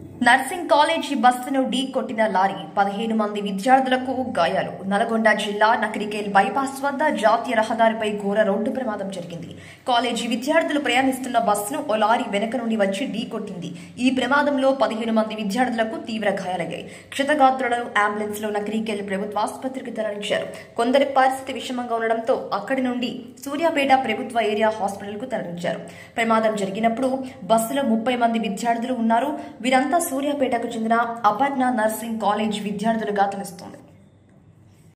nursing college బస్సును ఢీ కొట్టిన లారీ పదిహేను మంది విద్యార్థులకు గాయాలు నల్గొండ జిల్లా నకరికేల్ బైపాస్ వద్ద జాతీయ రహదారిపై ఘోర రోడ్డు ప్రమాదం జరిగింది కాలేజీ విద్యార్థులు ప్రయాణిస్తున్న బస్సును ఓ లారీ వెనక నుండి వచ్చి ఢీ కొట్టింది ఈ ప్రమాదంలో పదిహేను మంది విద్యార్థులకు తీవ్ర గాయాలయ్యాయి క్షతగాత్రులను అంబులెన్స్ లో నకరికేల్ ప్రభుత్వ ఆసుపత్రికి తరలించారు కొందరి పరిస్థితి విషమంగా ఉండడంతో అక్కడి నుండి సూర్యాపేట ప్రభుత్వ ఏరియా హాస్పిటల్ కు తరలించారు ప్రమాదం జరిగినప్పుడు బస్సులో ముప్పై మంది విద్యార్థులు ఉన్నారు వీరంతా సూర్యాపేటకు చెందిన అపర్ణ నర్సింగ్ కాలేజ్ విద్యార్థులుగా తెలుస్తోంది